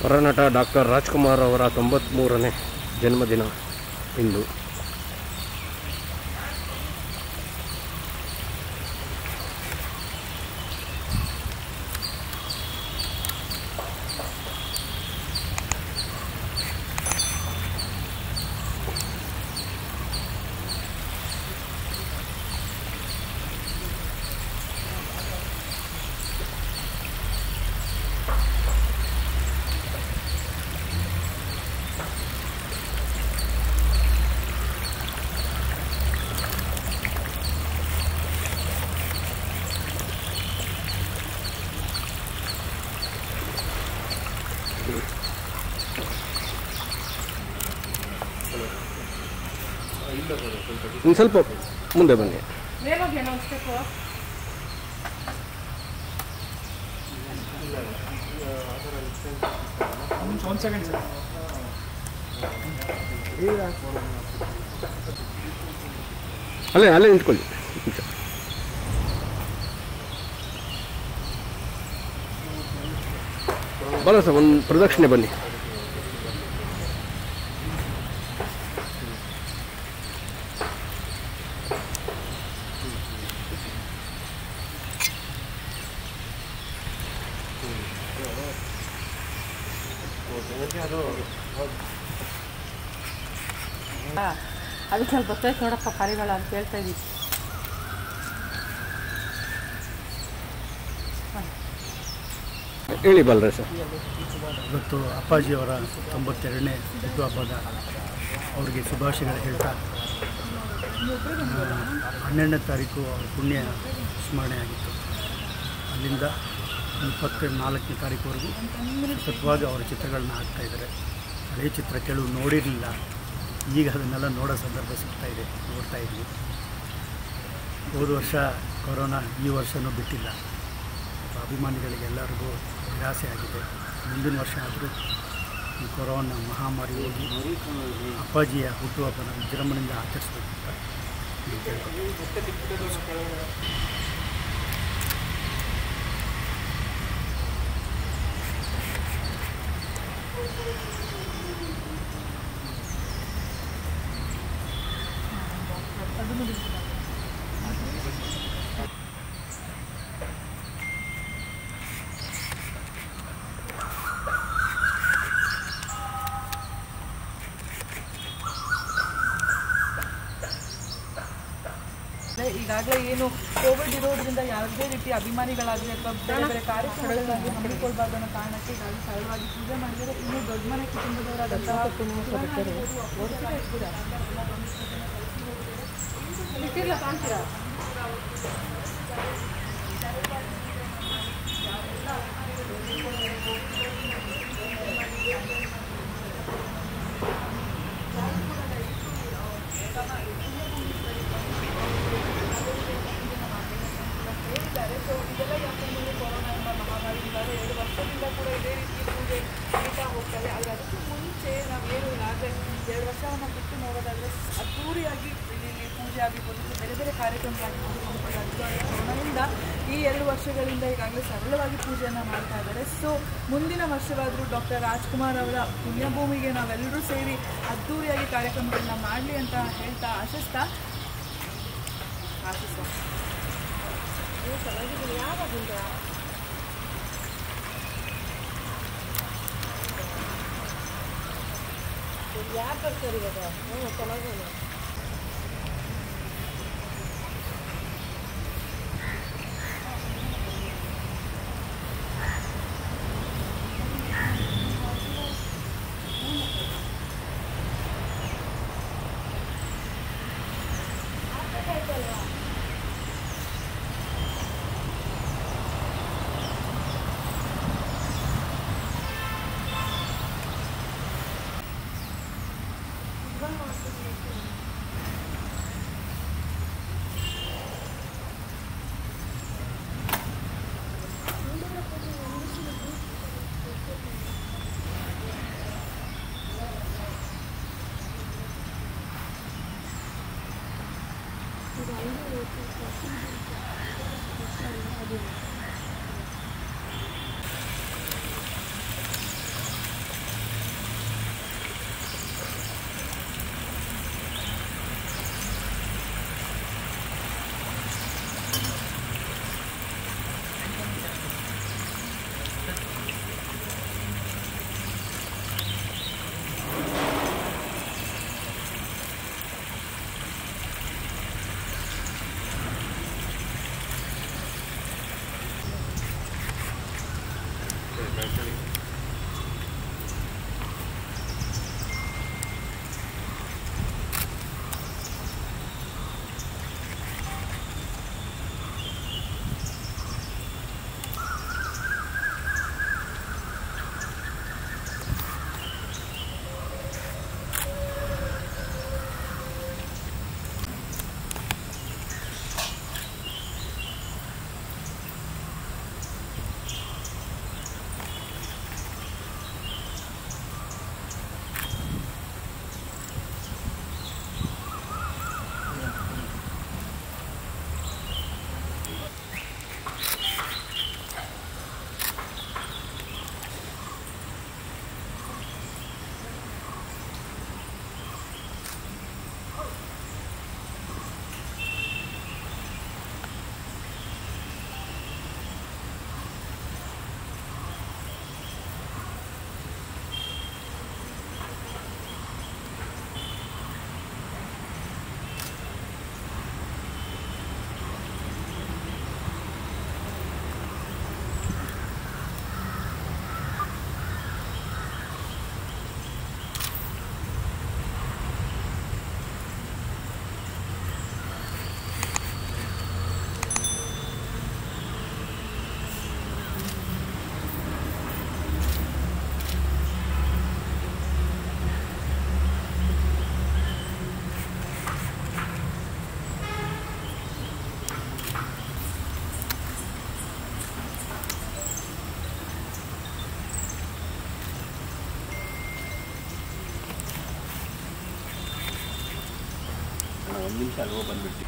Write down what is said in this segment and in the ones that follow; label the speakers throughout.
Speaker 1: ಹೊರನಟ doctor Rajkumar ಅವರ ತೊಂಬತ್ತ್ಮೂರನೇ ಜನ್ಮದಿನ ಇಂದು ಇನ್ನು ಸ್ವಲ್ಪ ಮುಂದೆ ಬನ್ನಿ
Speaker 2: ವೇಗವಾಗಿ ಏನೋ ಸ್ಟೆಪ್ಪು
Speaker 3: ಒಂದು ಸೆಕೆಂಡ್ ಸರ್
Speaker 1: ಅಲ್ಲೇ ಅಲ್ಲೇ ನಿಂತ್ಕೊಳ್ಳಿ ನಿಮಿಷ ಬರ ಸರ್ ಒಂದು ಪ್ರದಕ್ಷಿಣೆ ಬನ್ನಿ
Speaker 2: ಅದಕ್ಕೆ ಅಲ್ಲಿ ಬರ್ತೈತೆ ನೋಡಪ್ಪ ಪರಿಗಳ ಅಂತ ಹೇಳ್ತಾ ಇದ್ದೀವಿ
Speaker 1: ಹೇಳಿ ಬಲ್ರ ಸರ್
Speaker 3: ಇವತ್ತು ಅಪ್ಪಾಜಿಯವರ ತೊಂಬತ್ತೆರಡನೇ ಹುಟ್ಟುಹಬ್ಬದ ಅವರಿಗೆ ಶುಭಾಶಯಗಳು ಹೇಳ್ತಾ ಆ, ಹನ್ನೆರಡನೇ ತಾರೀಕು ಅವ್ರ ಪುಣ್ಯ ಸ್ಮರಣೆ ಆಗಿತ್ತು ಅಲ್ಲಿಂದ ಇಪ್ಪತ್ತ ನಾಲ್ಕನೇ ತಾರೀಕುವರೆಗೂ ಸತತವಾಗಿ ಅವರ ಚಿತ್ರಗಳನ್ನ ಹಾಕ್ತಾ ಇದ್ದಾರೆ ಹಳೆ ಚಿತ್ರ ಕೆಲವು ನೋಡಿರಲಿಲ್ಲ ಈಗ ಅದನ್ನೆಲ್ಲ ನೋಡೋ ಸಂದರ್ಭ ಸಿಗ್ತಾ ಇದೆ ನೋಡ್ತಾ ಇದ್ವಿ ಹೋದ ವರ್ಷ ಕೊರೋನಾ ಈ ವರ್ಷವೂ ಬಿಟ್ಟಿಲ್ಲ ಅಭಿಮಾನಿಗಳಿಗೆ ಎಲ್ಲರಿಗೂ ನಿರಾಸೆ ಆಗಿದೆ ಮುಂದಿನ ವರ್ಷ ಆದರೂ ಈ ಕೊರೋನಾ ಮಹಾಮಾರಿ ಹೋಗಿ ಅಪ್ಪಾಜಿಯ ಹುಟ್ಟುಹಬ್ಬನ ವಿಜೃಂಭಣೆಯಿಂದ ಆಚರಿಸಬೇಕು ಅಂತ ನಾನು ಕೇಳ್ಕೊತೀನಿ.
Speaker 2: ಈಗಾಗಲೇ ಏನು ಕೋವಿಡ್ ಇರೋದ್ರಿಂದ ಯಾವುದೇ ರೀತಿ ಅಭಿಮಾನಿಗಳಾಗಲಿ ಅಥವಾ ಬೇರೆ ಬೇರೆ ಕಾರ್ಯಕ್ರಮಗಳಾಗಲಿ ಹಮ್ಮಿಕೊಳ್ಬಾರ್ದು ಅನ್ನೋ ಕಾರಣಕ್ಕೆ ಈಗಾಗಲೇ ಸರಳವಾಗಿ ಪೂಜೆ ಮಾಡಿದರೆ ಇನ್ನು ದೊಡ್ಡ ಮನೆ ಕುಟುಂಬದವರಾದಂತಹ ಇಟ್ಟಿಲ್ಲ ಕಾಣ್ತೀರಾ ಹೇಳಿದ್ದಾರೆ ಸೊ ಇದೆಲ್ಲ ಯಾಕಂದ್ರೆ ಕೊರೋನಾ ಎಂಬ ಮಹಾಮಾರಿ ಇವಾಗ ಎರಡು ವರ್ಷದಿಂದ ಕೂಡ ಇದೇ ರೀತಿ ಪೂಜೆ ನಡೀತಾ ಹೋಗ್ತವೆ ಆದರೆ ಅದಕ್ಕೂ ಮುಂಚೆ ನಾವೇನು ಆದರೆ ಎರಡು ವರ್ಷವನ್ನು ಬಿಟ್ಟು ನೋಡೋದಾದರೆ ಅದ್ದೂರಿಯಾಗಿ ಇಲ್ಲಿ ಪೂಜೆ ಆಗಿರ್ಬೋದು ಅಥವಾ ಬೇರೆ ಬೇರೆ ಕಾರ್ಯಕ್ರಮಗಳಾಗಿರ್ಬೋದು ಹಮ್ಮಿಕೊಳ್ಳಾಗಿದ್ದು ಆದರೆ ಕೊರೋನಾದಿಂದ ಈ ಎರಡು ವರ್ಷಗಳಿಂದ ಈಗಾಗಲೇ ಸರಳವಾಗಿ ಪೂಜೆಯನ್ನು ಮಾಡ್ತಾ ಇದ್ದಾರೆ ಸೊ ಮುಂದಿನ ವರ್ಷವಾದರೂ ಡಾಕ್ಟರ್ ರಾಜ್ಕುಮಾರ್ ಅವರ ಪುಣ್ಯಭೂಮಿಗೆ ನಾವೆಲ್ಲರೂ ಸೇರಿ ಅದ್ದೂರಿಯಾಗಿ ಕಾರ್ಯಕ್ರಮಗಳನ್ನ ಮಾಡಲಿ ಅಂತ ಹೇಳ್ತಾ ಆಶಿಸ್ತಾ ಆಶಿಸ್ತಾ
Speaker 1: ಒಂದು ನಿಮಿಷ ಅಲ್ಲಿ ಹೋಗಿ ಬಂದ್ಬಿಟ್ಟು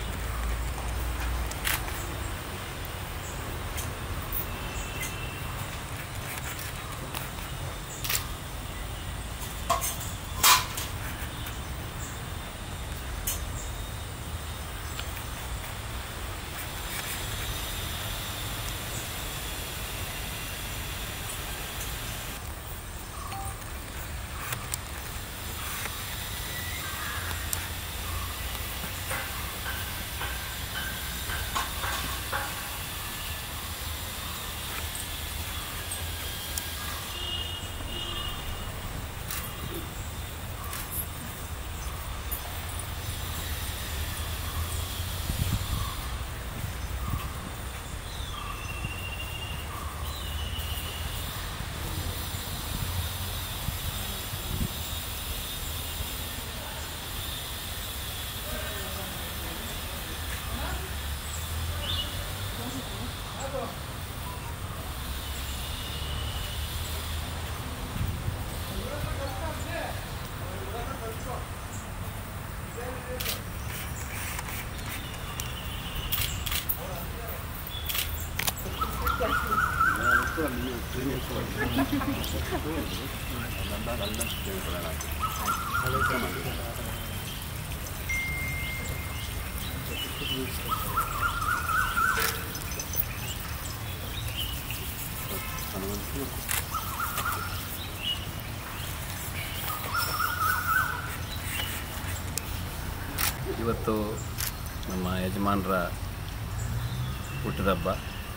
Speaker 1: ಇವತ್ತು ನಮ್ಮ ಯಜಮಾನರ ಹುಟ್ಟಿದಬ್ಬ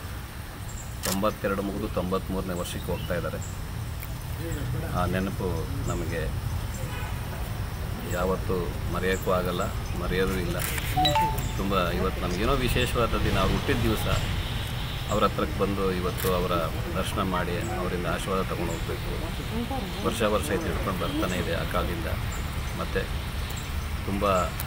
Speaker 1: ತೊಂಬತ್ತೆರಡು ಮುಗಿದು ತೊಂಬತ್ತ್ಮೂರನೇ ವರ್ಷಕ್ಕೆ ಹೋಗ್ತಾ ಇದ್ದಾರೆ ಆ ನೆನಪು ನಮಗೆ ಯಾವತ್ತೂ ಮರೆಯೋಕ್ಕೂ ಆಗಲ್ಲ ಮರೆಯೋದು ಇಲ್ಲ ತುಂಬ ಇವತ್ತು ನಮಗೇನೋ ವಿಶೇಷವಾದ ದಿನ ಅವ್ರು ಹುಟ್ಟಿದ ದಿವಸ ಅವ್ರ ಹತ್ರಕ್ಕೆ ಬಂದು ಇವತ್ತು ಅವರ ದರ್ಶನ ಮಾಡಿ ಅವರಿಂದ ಆಶೀರ್ವಾದ ತಗೊಂಡು ಹೋಗಬೇಕು ವರ್ಷ ವರ್ಷ ಇದು ಹಿಡ್ಕೊಂಡು ಬರ್ತಾನೆ ಇದೆ ಆ ಕಾಲದಿಂದ ಮತ್ತು ತುಂಬ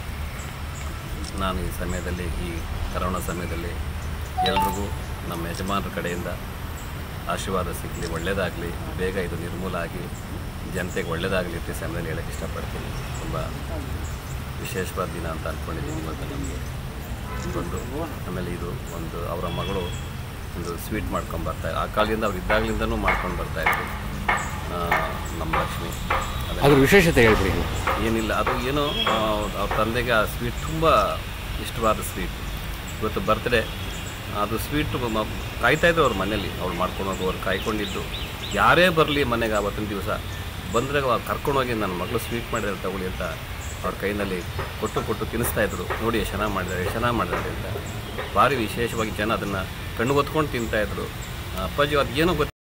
Speaker 1: ನಾನು ಈ ಸಮಯದಲ್ಲಿ ಈ ಕರೋನಾ ಸಮಯದಲ್ಲಿ ಎಲ್ರಿಗೂ ನಮ್ಮ ಯಜಮಾನರ ಕಡೆಯಿಂದ ಆಶೀರ್ವಾದ ಸಿಗಲಿ ಒಳ್ಳೆಯದಾಗಲಿ ಬೇಗ ಇದು ನಿರ್ಮೂಲ ಆಗಿ ಜನತೆಗೆ ಒಳ್ಳೆಯದಾಗಲಿ ಅಂತ ಈ ಸಮಯದಲ್ಲಿ ಹೇಳಕ್ಕೆ ಇಷ್ಟಪಡ್ತೀನಿ ತುಂಬ ವಿಶೇಷವಾದ ದಿನ ಅಂತ ಅಂದ್ಕೊಂಡಿದ್ದೀನಿ ಇವತ್ತು ನಮಗೆ ಒಂದು ಆಮೇಲೆ ಇದು ಒಂದು ಅವರ ಮಗಳು ಒಂದು ಸ್ವೀಟ್ ಮಾಡ್ಕೊಂಡು ಬರ್ತಾ ಆ ಕಾಲದಿಂದ ಅವ್ರು ಇದ್ದಾಗಲಿಂದನೂ ಮಾಡ್ಕೊಂಡು ಬರ್ತಾಯಿದ್ರು ನಮ್ಮ ಲಕ್ಷ್ಮಿ ಅದನ್ನ ಅದ್ರ ವಿಶೇಷತೆ ಹೇಳ್ಬಿಡಿ
Speaker 3: ಏನಿಲ್ಲ ಅದು ಏನೋ ಆ, ಅವ್ರ ತಂದೆಗೆ ಆ ಸ್ವೀಟ್ ತುಂಬ ಇಷ್ಟವಾದ ಸ್ವೀಟ್ ಇವತ್ತು ಬರ್ತ್ಡೇ ಅದು ಸ್ವೀಟ್ ಕಾಯ್ತಾ ಇದ್ರು ಅವ್ರ ಮನೇಲಿ ಅವ್ರು ಮಾಡ್ಕೊಂಡು ಹೋಗಿ ಅವ್ರು ಕಾಯ್ಕೊಂಡಿದ್ದು ಯಾರೇ ಬರಲಿ ಮನೆಗೆ ಆವತ್ತಿನ ದಿವಸ ಬಂದರೆ ಕರ್ಕೊಂಡೋಗಿ ನನ್ನ ಮಗಳು ಸ್ವೀಟ್ ಮಾಡಿದ್ರೆ ತಗೊಳ್ಳಿ ಅಂತ ಅವ್ರ ಕೈನಲ್ಲಿ ಕೊಟ್ಟು ಕೊಟ್ಟು ತಿನ್ನಿಸ್ತಾ ಇದ್ರು ನೋಡಿ ಎಷ್ಟು ಚೆನ್ನಾಗಿ ಮಾಡಿದ್ದಾರೆ ಎಷ್ಟು ಚೆನ್ನಾಗಿ ಮಾಡಿದ್ದಾರೆ ಅಂತ ಭಾರಿ ವಿಶೇಷವಾಗಿ ಜನ ಅದನ್ನು ಕಣ್ಣು ಹೊತ್ಕೊಂಡು ತಿಂತಾಯಿದ್ರು ಅಪ್ಪಾಜಿ ಅದು ಏನೋ ಗೊತ್ತಿಲ್ಲ